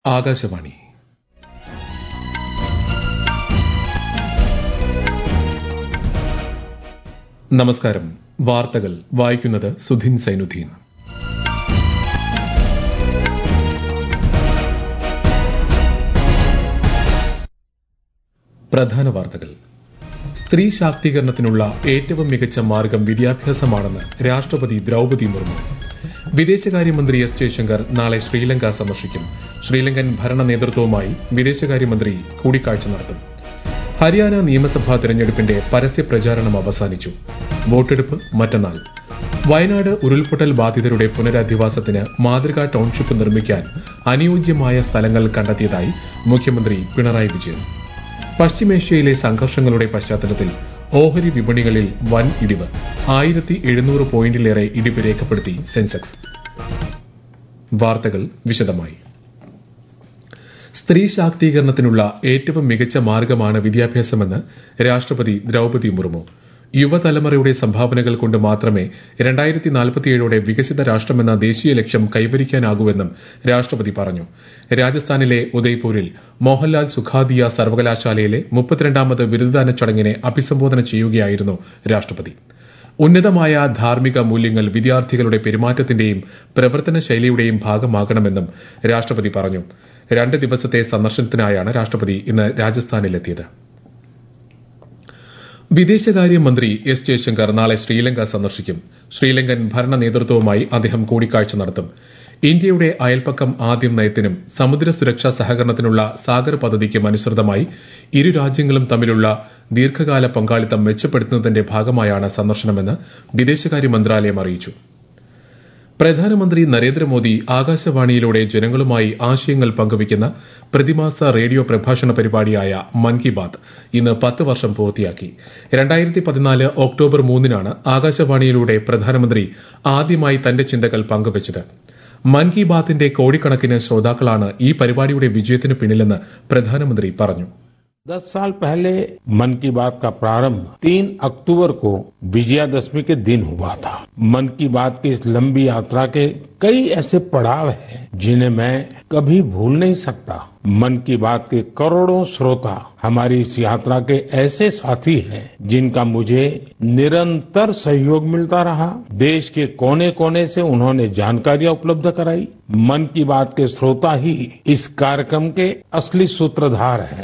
ആകാശവാണി നമസ്കാരം വാർത്തകൾ വായിക്കുന്നത് സുധിൻ സൈനുദ്ദീൻ പ്രധാന വാർത്തകൾ സ്ത്രീ ശാക്തീകരണത്തിനുള്ള ഏറ്റവും മികച്ച മാർഗം വിദ്യാഭ്യാസമാണെന്ന് രാഷ്ട്രപതി ദ്രൌപതി മുർമു വിദേശകാര്യമന്ത്രി എസ് ജയശങ്കർ നാളെ ശ്രീലങ്ക സന്ദർശിക്കും ശ്രീലങ്കൻ ഭരണ നേതൃത്വവുമായി വിദേശകാര്യമന്ത്രി കൂടിക്കാഴ്ച നടത്തും ഹരിയാന നിയമസഭാ തെരഞ്ഞെടുപ്പിന്റെ പരസ്യ പ്രചാരണം അവസാനിച്ചു വോട്ടെടുപ്പ് മറ്റന്നാൾ വയനാട് ഉരുൾപൊട്ടൽ ബാധിതരുടെ പുനരധിവാസത്തിന് മാതൃകാ ടൌൺഷിപ്പ് നിർമ്മിക്കാൻ അനുയോജ്യമായ സ്ഥലങ്ങൾ കണ്ടെത്തിയതായി മുഖ്യമന്ത്രി പിണറായി വിജയൻ പശ്ചിമേഷ്യയിലെ സംഘർഷങ്ങളുടെ പശ്ചാത്തലത്തിൽ ഓഹരി വിപണികളിൽ വൻ ഇടിവ് ആയിരത്തി എഴുന്നൂറ് പോയിന്റിലേറെ ഇടിവ് രേഖപ്പെടുത്തി സെൻസെക്സ് വാർത്തകൾ വിശദമായി സ്ത്രീ ശാക്തീകരണത്തിനുള്ള ഏറ്റവും മികച്ച മാർഗമാണ് വിദ്യാഭ്യാസമെന്ന് രാഷ്ട്രപതി ദ്രൌപതി മുർമു യുവതലമുറയുടെ സംഭാവനകൾ കൊണ്ട് മാത്രമേ രണ്ടായിരത്തി നാൽപ്പത്തിയേഴോടെ വികസിത രാഷ്ട്രമെന്ന ദേശീയ ലക്ഷ്യം കൈവരിക്കാനാകൂവെന്നും രാഷ്ട്രപതി പറഞ്ഞു രാജസ്ഥാനിലെ ഉദയ്പൂരിൽ മോഹൻലാൽ സുഖാദിയ സർവകലാശാലയിലെ മുപ്പത്തിരണ്ടാമത് ബിരുദദാന ചടങ്ങിനെ അഭിസംബോധന ചെയ്യുകയായിരുന്നു രാഷ്ട്രപതി ഉന്നതമായ ധാർമ്മിക മൂല്യങ്ങൾ വിദ്യാർത്ഥികളുടെ പെരുമാറ്റത്തിന്റെയും പ്രവർത്തന ശൈലിയുടെയും ഭാഗമാകണമെന്നും രാഷ്ട്രപതി പറഞ്ഞു രണ്ട് ദിവസത്തെ സന്ദർശനത്തിനായാണ് രാഷ്ട്രപതി ഇന്ന് രാജസ്ഥാനിലെത്തിയത് വിദേശകാര്യമന്ത്രി എസ് ജയശങ്കർ നാളെ ശ്രീലങ്ക സന്ദർശിക്കും ശ്രീലങ്കൻ ഭരണ നേതൃത്വവുമായി അദ്ദേഹം കൂടിക്കാഴ്ച നടത്തും ഇന്ത്യയുടെ അയൽപ്പക്കം ആദ്യം നയത്തിനും സമുദ്ര സുരക്ഷാ സഹകരണത്തിനുള്ള സാഗർ പദ്ധതിക്കും അനുസൃതമായി ഇരു രാജ്യങ്ങളും തമ്മിലുള്ള ദീർഘകാല പങ്കാളിത്തം മെച്ചപ്പെടുത്തുന്നതിന്റെ ഭാഗമായാണ് സന്ദർശനമെന്ന് വിദേശകാര്യ മന്ത്രാലയം അറിയിച്ചു പ്രധാനമന്ത്രി നരേന്ദ്രമോദി ആകാശവാണിയിലൂടെ ജനങ്ങളുമായി ആശയങ്ങൾ പങ്കുവയ്ക്കുന്ന പ്രതിമാസ റേഡിയോ പ്രഭാഷണ പരിപാടിയായ മൻ കി ബാത് ഇന്ന് പത്ത് വർഷം പൂർത്തിയാക്കി രണ്ടായിരത്തി പതിനാല് ഒക്ടോബർ മൂന്നിനാണ് ആകാശവാണിയിലൂടെ പ്രധാനമന്ത്രി ആദ്യമായി തന്റെ ചിന്തകൾ പങ്കുവച്ചത് മൻ കി ബാത്തിന്റെ കോടിക്കണക്കിന് ശ്രോതാക്കളാണ് ഈ പരിപാടിയുടെ വിജയത്തിന് പിന്നിലെന്ന് പ്രധാനമന്ത്രി പറഞ്ഞു दस साल पहले मन की बात का प्रारंभ 3 अक्टूबर को विजयादशमी के दिन हुआ था मन की बात की इस लंबी यात्रा के कई ऐसे पड़ाव हैं जिन्हें मैं कभी भूल नहीं सकता मन की बात के करोड़ों श्रोता हमारी इस यात्रा के ऐसे साथी हैं जिनका मुझे निरंतर सहयोग मिलता रहा देश के कोने कोने से उन्होंने जानकारियां उपलब्ध कराई मन की बात के श्रोता ही इस कार्यक्रम के असली सूत्रधार हैं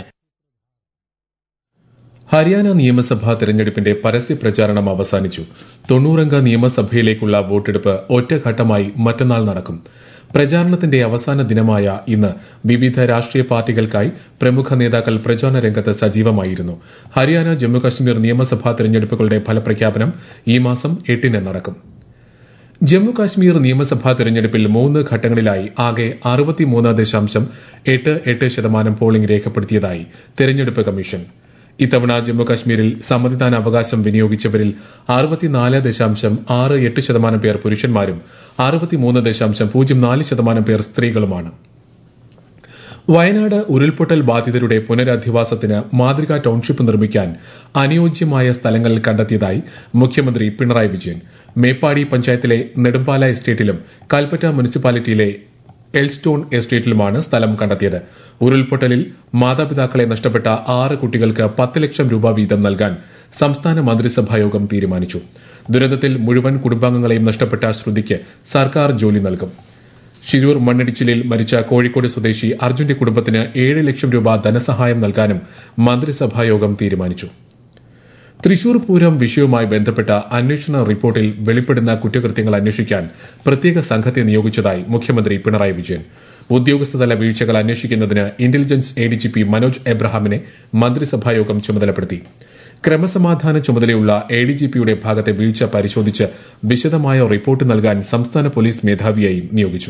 ഹരിയാന നിയമസഭാ തെരഞ്ഞെടുപ്പിന്റെ പരസ്യ പ്രചാരണം അവസാനിച്ചു തൊണ്ണൂറംഗ നിയമസഭയിലേക്കുള്ള വോട്ടെടുപ്പ് ഒറ്റഘട്ടമായി മറ്റന്നാൾ നടക്കും പ്രചാരണത്തിന്റെ അവസാന ദിനമായ ഇന്ന് വിവിധ രാഷ്ട്രീയ പാർട്ടികൾക്കായി പ്രമുഖ നേതാക്കൾ പ്രചാരണ രംഗത്ത് സജീവമായിരുന്നു ഹരിയാന ജമ്മുകശ്മീർ നിയമസഭാ തെരഞ്ഞെടുപ്പുകളുടെ ഫലപ്രഖ്യാപനം ഈ മാസം എട്ടിന് നടക്കും ജമ്മു കാശ്മീർ നിയമസഭാ തെരഞ്ഞെടുപ്പിൽ മൂന്ന് ഘട്ടങ്ങളിലായി ആകെ അറുപത്തിമൂന്ന് ദശാംശം എട്ട് എട്ട് ശതമാനം പോളിംഗ് രേഖപ്പെടുത്തിയതായി തെരഞ്ഞെടുപ്പ് കമ്മീഷൻ ഇത്തവണ ജമ്മുകശ്മീരിൽ സമ്മതിദാനാവകാശം വിനിയോഗിച്ചവരിൽ അറുപത്തിനാല് ദശാംശം ആറ് എട്ട് ശതമാനം പേർ പുരുഷന്മാരും അറുപത്തിമൂന്ന് ദശാംശം പൂജ്യം നാല് ശതമാനം പേർ സ്ത്രീകളുമാണ് വയനാട് ഉരുൾപൊട്ടൽ ബാധിതരുടെ പുനരധിവാസത്തിന് മാതൃകാ ടൌൺഷിപ്പ് നിർമ്മിക്കാൻ അനുയോജ്യമായ സ്ഥലങ്ങൾ കണ്ടെത്തിയതായി മുഖ്യമന്ത്രി പിണറായി വിജയൻ മേപ്പാടി പഞ്ചായത്തിലെ നെടുമ്പാല എസ്റ്റേറ്റിലും കൽപ്പറ്റ മുനിസിപ്പാലിറ്റിയിലെ എൽസ്റ്റോൺ എസ്റ്റേറ്റിലുമാണ് സ്ഥലം കണ്ടെത്തിയത് ഉരുൾപൊട്ടലിൽ മാതാപിതാക്കളെ നഷ്ടപ്പെട്ട ആറ് കുട്ടികൾക്ക് പത്ത് ലക്ഷം രൂപ വീതം നൽകാൻ സംസ്ഥാന മന്ത്രിസഭായോഗം തീരുമാനിച്ചു ദുരന്തത്തിൽ മുഴുവൻ കുടുംബാംഗങ്ങളെയും നഷ്ടപ്പെട്ട ശ്രുതിക്ക് സർക്കാർ ജോലി നൽകും ഷിരൂർ മണ്ണിടിച്ചിലിൽ മരിച്ച കോഴിക്കോട് സ്വദേശി അർജുന്റെ കുടുംബത്തിന് ഏഴ് ലക്ഷം രൂപ ധനസഹായം നൽകാനും മന്ത്രിസഭായോഗം തീരുമാനിച്ചു തൃശൂർ പൂരം വിഷയവുമായി ബന്ധപ്പെട്ട അന്വേഷണ റിപ്പോർട്ടിൽ വെളിപ്പെടുന്ന കുറ്റകൃത്യങ്ങൾ അന്വേഷിക്കാൻ പ്രത്യേക സംഘത്തെ നിയോഗിച്ചതായി മുഖ്യമന്ത്രി പിണറായി വിജയൻ ഉദ്യോഗസ്ഥതല വീഴ്ചകൾ അന്വേഷിക്കുന്നതിന് ഇന്റലിജൻസ് എഡിജിപി മനോജ് എബ്രഹാമിനെ മന്ത്രിസഭായോഗം ചുമതലപ്പെടുത്തി ക്രമസമാധാന ചുമതലയുള്ള എഡിജിപിയുടെ ഭാഗത്തെ വീഴ്ച പരിശോധിച്ച് വിശദമായ റിപ്പോർട്ട് നൽകാൻ സംസ്ഥാന പോലീസ് മേധാവിയെയും നിയോഗിച്ചു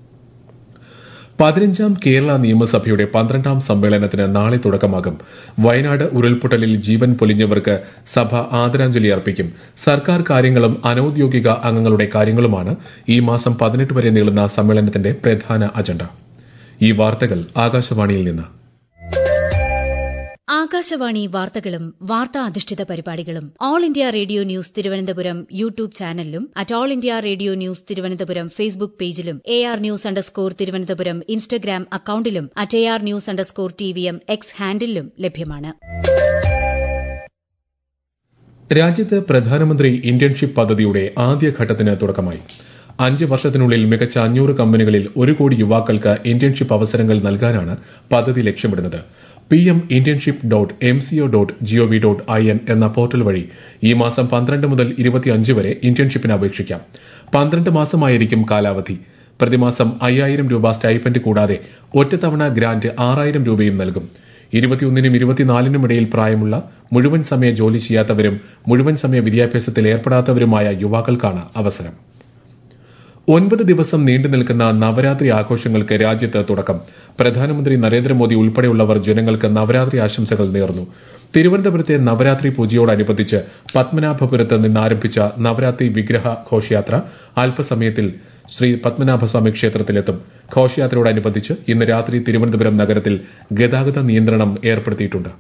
പതിനഞ്ചാം കേരള നിയമസഭയുടെ പന്ത്രണ്ടാം സമ്മേളനത്തിന് നാളെ തുടക്കമാകും വയനാട് ഉരുൾപൊട്ടലിൽ ജീവൻ പൊലിഞ്ഞവർക്ക് സഭ ആദരാഞ്ജലി അർപ്പിക്കും സർക്കാർ കാര്യങ്ങളും അനൌദ്യോഗിക അംഗങ്ങളുടെ കാര്യങ്ങളുമാണ് ഈ മാസം പതിനെട്ട് വരെ നീളുന്ന സമ്മേളനത്തിന്റെ പ്രധാന അജണ്ട ഈ വാർത്തകൾ ആകാശവാണിയിൽ നിന്ന് ആകാശവാണി വാർത്തകളും വാർത്താ അധിഷ്ഠിത പരിപാടികളും All India Radio news Thiruvananthapuram YouTube ചാനലിലും at All India Radio news Thiruvananthapuram Facebook പേജിലും A R news underscore Thiruvananthapuram Instagram അക്കൌണ്ടിലും at A R news underscore T V M X ഹാൻഡിലും ലഭ്യമാണ് രാജ്യത്ത് പ്രധാനമന്ത്രി ഇന്റേൺഷിപ്പ് പദ്ധതിയുടെ ആദ്യഘട്ടത്തിന് തുടക്കമായി അഞ്ച് വർഷത്തിനുള്ളിൽ മികച്ച അഞ്ഞൂറ് കമ്പനികളിൽ ഒരു കോടി യുവാക്കൾക്ക് ഇന്റേൺഷിപ്പ് അവസരങ്ങൾ നൽകാനാണ് പദ്ധതി ലക്ഷ്യമിടുന്നത് P M internship dot M C O dot G O V dot I N എന്ന പോർട്ടൽ വഴി ഈ മാസം പന്ത്രണ്ട് മുതൽ ഇരുപത്തിയഞ്ച് വരെ ഇന്റേൺഷിപ്പിന് അപേക്ഷിക്കാം പന്ത്രണ്ട് മാസമായിരിക്കും കാലാവധി പ്രതിമാസം അയ്യായിരം രൂപ സ്റ്റൈപ്പൻഡ് കൂടാതെ ഒറ്റത്തവണ ഗ്രാന്റ് ആറായിരം രൂപയും നൽകും ഇരുപത്തിയൊന്നിനും ഇരുപത്തിനാലിനും ഇടയിൽ പ്രായമുള്ള മുഴുവൻ സമയ ജോലി ചെയ്യാത്തവരും മുഴുവൻ സമയ വിദ്യാഭ്യാസത്തിൽ ഏർപ്പെടാത്തവരുമായ യുവാക്കൾക്കാണ് അവസരം ഒൻപത് ദിവസം നീണ്ടു നിൽക്കുന്ന നവരാത്രി ആഘോഷങ്ങൾക്ക് രാജ്യത്ത് തുടക്കം പ്രധാനമന്ത്രി നരേന്ദ്രമോദി ഉൾപ്പെടെയുള്ളവർ ജനങ്ങൾക്ക് നവരാത്രി ആശംസകൾ നേർന്നു തിരുവനന്തപുരത്തെ നവരാത്രി പൂജയോടനുബന്ധിച്ച് പത്മനാഭപുരത്ത് നിന്ന് ആരംഭിച്ച നവരാത്രി വിഗ്രഹ ഘോഷയാത്ര അല്പസമയത്തിൽ ശ്രീ പത്മനാഭസ്വാമി ക്ഷേത്രത്തിലെത്തും ഘോഷയാത്രയോടനുബന്ധിച്ച് ഇന്ന് രാത്രി തിരുവനന്തപുരം നഗരത്തിൽ ഗതാഗത നിയന്ത്രണം ഏർപ്പെടുത്തിയിട്ടുണ്ട്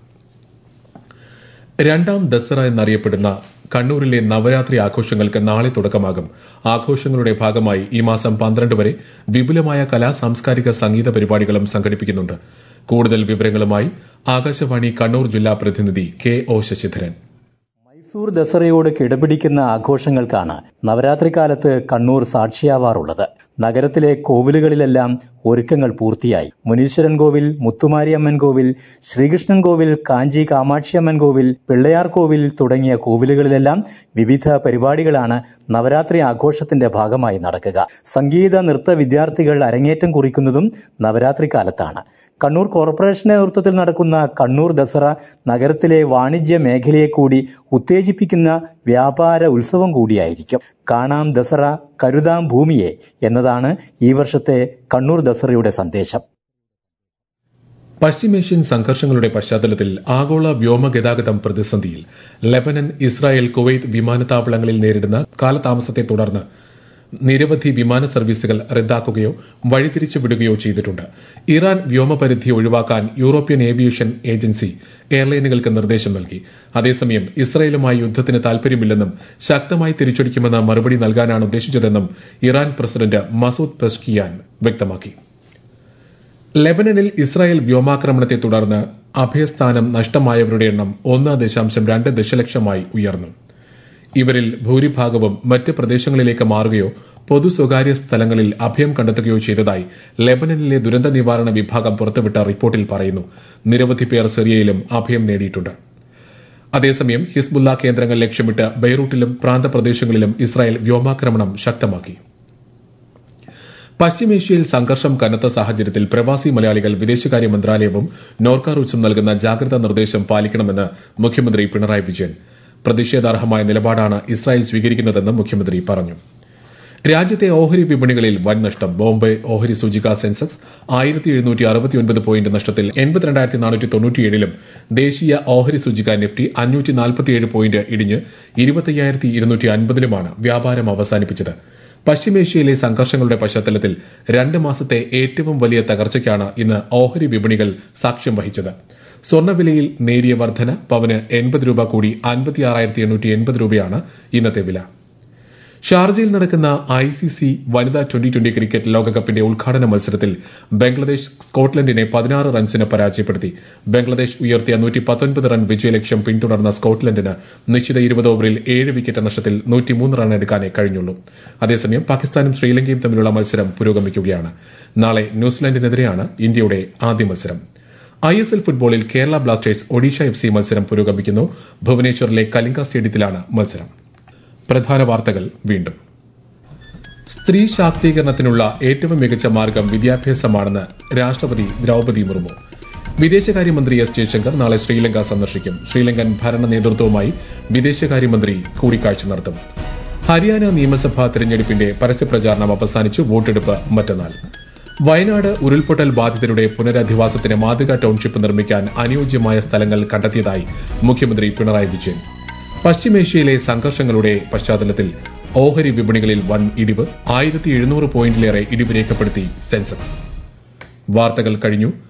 രണ്ടാം ദസറ എന്നറിയപ്പെടുന്ന കണ്ണൂരിലെ നവരാത്രി ആഘോഷങ്ങൾക്ക് നാളെ തുടക്കമാകും ആഘോഷങ്ങളുടെ ഭാഗമായി ഈ മാസം പന്ത്രണ്ട് വരെ വിപുലമായ കലാ സാംസ്കാരിക സംഗീത പരിപാടികളും സംഘടിപ്പിക്കുന്നുണ്ട് കൂടുതൽ വിവരങ്ങളുമായി ആകാശവാണി കണ്ണൂർ ജില്ലാ പ്രതിനിധി കെ ഒ ശശിധരൻ മൈസൂർ ദസറയോട് കിടപിടിക്കുന്ന ആഘോഷങ്ങൾക്കാണ് നവരാത്രി കാലത്ത് കണ്ണൂർ സാക്ഷിയാവാറുള്ളത് നഗരത്തിലെ കോവിലുകളിലെല്ലാം ഒരുക്കങ്ങൾ പൂർത്തിയായി മുനീശ്വരൻ കോവിൽ മുത്തുമാരിയമ്മൻ കോവിൽ ശ്രീകൃഷ്ണൻ കോവിൽ കാഞ്ചി കാമാക്ഷിയമ്മൻ കോവിൽ പിള്ളയാർ കോവിൽ തുടങ്ങിയ കോവിലുകളിലെല്ലാം വിവിധ പരിപാടികളാണ് നവരാത്രി ആഘോഷത്തിന്റെ ഭാഗമായി നടക്കുക സംഗീത നൃത്ത വിദ്യാർത്ഥികൾ അരങ്ങേറ്റം കുറിക്കുന്നതും നവരാത്രി കാലത്താണ് കണ്ണൂർ കോർപ്പറേഷന്റെ നേതൃത്വത്തിൽ നടക്കുന്ന കണ്ണൂർ ദസറ നഗരത്തിലെ വാണിജ്യ മേഖലയെ കൂടി ഉത്തേജിപ്പിക്കുന്ന വ്യാപാര ഉത്സവം കൂടിയായിരിക്കും കാണാം ദസറ കരുതാം ഭൂമിയെ എന്നതാണ് ഈ വർഷത്തെ കണ്ണൂർ ദസറയുടെ സന്ദേശം പശ്ചിമേഷ്യൻ സംഘർഷങ്ങളുടെ പശ്ചാത്തലത്തിൽ ആഗോള വ്യോമഗതാഗതം പ്രതിസന്ധിയിൽ ലെബനൻ ഇസ്രായേൽ കുവൈത്ത് വിമാനത്താവളങ്ങളിൽ നേരിടുന്ന കാലതാമസത്തെ തുടർന്ന് നിരവധി വിമാന സർവീസുകൾ റദ്ദാക്കുകയോ വഴിതിരിച്ചു വിടുകയോ ചെയ്തിട്ടുണ്ട് ഇറാൻ വ്യോമപരിധി ഒഴിവാക്കാൻ യൂറോപ്യൻ ഏവിയേഷൻ ഏജൻസി എയർലൈനുകൾക്ക് നിർദ്ദേശം നൽകി അതേസമയം ഇസ്രായേലുമായി യുദ്ധത്തിന് താൽപര്യമില്ലെന്നും ശക്തമായി തിരിച്ചടിക്കുമെന്ന മറുപടി നൽകാനാണ് ഉദ്ദേശിച്ചതെന്നും ഇറാൻ പ്രസിഡന്റ് മസൂദ് പെസ്കിയാൻ വ്യക്തമാക്കി ലെബനനിൽ ഇസ്രായേൽ വ്യോമാക്രമണത്തെ തുടർന്ന് അഭയസ്ഥാനം നഷ്ടമായവരുടെ എണ്ണം ഒന്ന് ദശാംശം രണ്ട് ദശലക്ഷമായി ഉയർന്നു ഇവരിൽ ഭൂരിഭാഗവും മറ്റ് പ്രദേശങ്ങളിലേക്ക് മാറുകയോ പൊതു സ്വകാര്യ സ്ഥലങ്ങളിൽ അഭയം കണ്ടെത്തുകയോ ചെയ്തതായി ലെബനനിലെ ദുരന്ത നിവാരണ വിഭാഗം പുറത്തുവിട്ട റിപ്പോർട്ടിൽ പറയുന്നു നിരവധി പേർ സിറിയയിലും അഭയം നേടിയിട്ടുണ്ട് അതേസമയം ഹിസ്ബുല്ല കേന്ദ്രങ്ങൾ ലക്ഷ്യമിട്ട് ബെയ്റൂട്ടിലും പ്രാന്തപ്രദേശങ്ങളിലും ഇസ്രായേൽ വ്യോമാക്രമണം ശക്തമാക്കി പശ്ചിമേഷ്യയിൽ സംഘർഷം കനത്ത സാഹചര്യത്തിൽ പ്രവാസി മലയാളികൾ വിദേശകാര്യ മന്ത്രാലയവും നോർക്ക റൂട്ട്സും നൽകുന്ന ജാഗ്രതാ നിർദ്ദേശം പാലിക്കണമെന്ന് മുഖ്യമന്ത്രി പിണറായി വിജയൻ പ്രതിഷേധാർഹമായ നിലപാടാണ് ഇസ്രായേൽ സ്വീകരിക്കുന്നതെന്ന് മുഖ്യമന്ത്രി പറഞ്ഞു രാജ്യത്തെ ഓഹരി വിപണികളിൽ വൻ നഷ്ടം ബോംബെ ഓഹരി സൂചിക സെൻസെക്സ് ആയിരത്തി എഴുന്നൂറ്റി അറുപത്തിയൊൻപത് പോയിന്റ് നഷ്ടത്തിൽ എൺപത്തിരണ്ടായിരത്തി നാനൂറ്റി തൊണ്ണൂറ്റിയേഴിലും ദേശീയ ഓഹരി സൂചിക നിഫ്റ്റി അഞ്ഞൂറ്റി നാൽപ്പത്തിയേഴ് പോയിന്റ് ഇടിഞ്ഞ് ഇരുപത്തയ്യായിരത്തി ഇരുന്നൂറ്റി അൻപതിലുമാണ് വ്യാപാരം അവസാനിപ്പിച്ചത് പശ്ചിമേഷ്യയിലെ സംഘർഷങ്ങളുടെ പശ്ചാത്തലത്തിൽ രണ്ട് മാസത്തെ ഏറ്റവും വലിയ തകർച്ചയ്ക്കാണ് ഇന്ന് ഓഹരി വിപണികൾ സാക്ഷ്യം വഹിച്ചത് സ്വർണ്ണവിലയിൽ നേരിയ വർധന പവന് എൺപത് രൂപ കൂടി അൻപത്തിയാറായിരത്തി എണ്ണൂറ്റി എൺപത് രൂപയാണ് ഇന്നത്തെ വില ഷാർജയിൽ നടക്കുന്ന ഐ സി സി വനിതാ ട്വന്റി ട്വന്റി ക്രിക്കറ്റ് ലോകകപ്പിന്റെ ഉദ്ഘാടന മത്സരത്തിൽ ബംഗ്ലാദേശ് സ്കോട്ട്ലൻഡിനെ പതിനാറ് റൺസിന് പരാജയപ്പെടുത്തി ബംഗ്ലാദേശ് ഉയർത്തിയ നൂറ്റി പത്തൊൻപത് റൺ വിജയലക്ഷ്യം പിന്തുടർന്ന സ്കോട്ട്ലൻഡിന് നിശ്ചിത ഇരുപത് ഓവറിൽ ഏഴ് വിക്കറ്റ് നഷ്ടത്തിൽ നൂറ്റിമൂന്ന് റൺ എടുക്കാനേ കഴിഞ്ഞുള്ളൂ അതേസമയം പാകിസ്ഥാനും ശ്രീലങ്കയും തമ്മിലുള്ള മത്സരം പുരോഗമിക്കുകയാണ് നാളെ ന്യൂസിലാൻഡിനെതിരെയാണ് ഇന്ത്യയുടെ ആദ്യ മത്സരം ഐ എസ് എൽ ഫുട്ബോളിൽ Kerala Blasters Odisha F C മത്സരം പുരോഗമിക്കുന്നു ഭുവനേശ്വറിലെ കലിംഗ സ്റ്റേഡിയത്തിലാണ് മത്സരം പ്രധാന വാർത്തകൾ വീണ്ടും സ്ത്രീ ശാക്തീകരണത്തിനുള്ള ഏറ്റവും മികച്ച മാർഗം വിദ്യാഭ്യാസമാണെന്ന് രാഷ്ട്രപതി ദ്രൌപതി മുർമു വിദേശകാര്യമന്ത്രി എസ് ജയശങ്കർ നാളെ ശ്രീലങ്ക സന്ദർശിക്കും ശ്രീലങ്കൻ ഭരണ നേതൃത്വവുമായി വിദേശകാര്യമന്ത്രി കൂടിക്കാഴ്ച നടത്തും ഹരിയാന നിയമസഭാ തെരഞ്ഞെടുപ്പിന്റെ പരസ്യപ്രചാരണം അവസാനിച്ചു വോട്ടെടുപ്പ് മറ്റന്നാൾ വയനാട് ഉരുൾപൊട്ടൽ ബാധിതരുടെ പുനരധിവാസത്തിന് മാതൃകാ ടൌൺഷിപ്പ് നിർമ്മിക്കാൻ അനുയോജ്യമായ സ്ഥലങ്ങൾ കണ്ടെത്തിയതായി മുഖ്യമന്ത്രി പിണറായി വിജയൻ പശ്ചിമേഷ്യയിലെ സംഘർഷങ്ങളുടെ പശ്ചാത്തലത്തിൽ ഓഹരി വിപണികളിൽ വൻ ഇടിവ് ആയിരത്തി എഴുന്നൂറ് പോയിന്റിലേറെ ഇടിവ് രേഖപ്പെടുത്തി സെൻസെക്സ് വാർത്തകൾ കഴിഞ്ഞു